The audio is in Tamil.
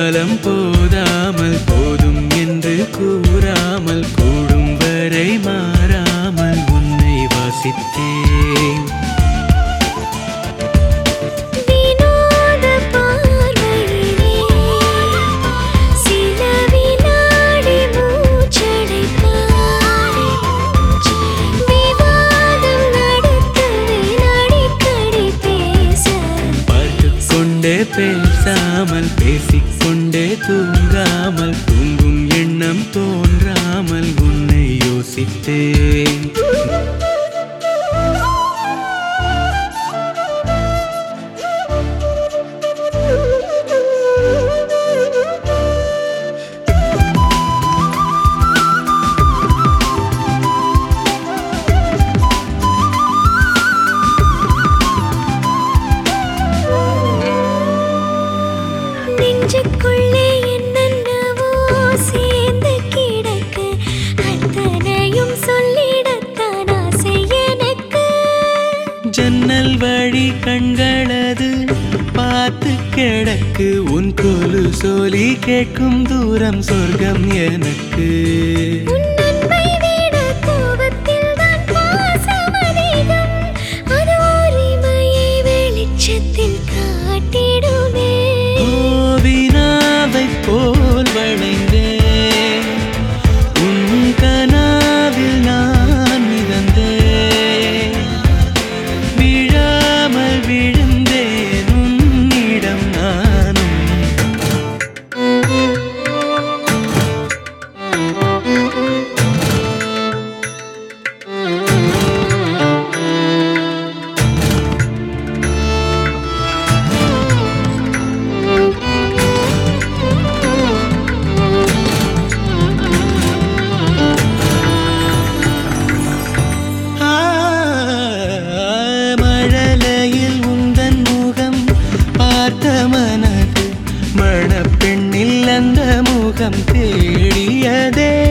காலம் போதாமல் போதும் என்று கூறாமல் கூடும் வரை மாறாமல் உன்னை வாசித்தேன் வினோத பார்வையிலே சில வினாடி மூச்சடைத்தாய் விவாதம் நடத்துவேன் அடிக்கடி பேச பார்த்து கொண்டே பேசாமல் பேசிக்கொண்டே தூங்காமல் தூங்கும் எண்ணம் தோன்றாமல் உன்னை யோசித்தேன் நெஞ்சுக்குள்ளே என்னென்னவோ சேர்ந்து கிடக்கு அத்தனையும் சொல்லிடத்தான் ஆசை எனக்கு ஜன்னல் வழி கண்களது பார்த்து கிடக்கு உன் கொலு சோலி கேட்கும் தூரம் சொர்க்கம் எனக்கு உன் அன்பை விட கோபத்தில்தான் பாசம் அதிகம். அது உரிமையை வெளிச்சத்தில் காட்டிடுமே. ஓவினாவை போல் வளைந்தேன் உன் கனாவில் நான் மிதந்தேன் விழாமல் விழுந்தேன் உன்னிடம் நானும் ஆ, மழலையில் உந்தன் முகம் பார்த்த மனது மணப்பெண்ணில் அந்த முகம் தேடியதே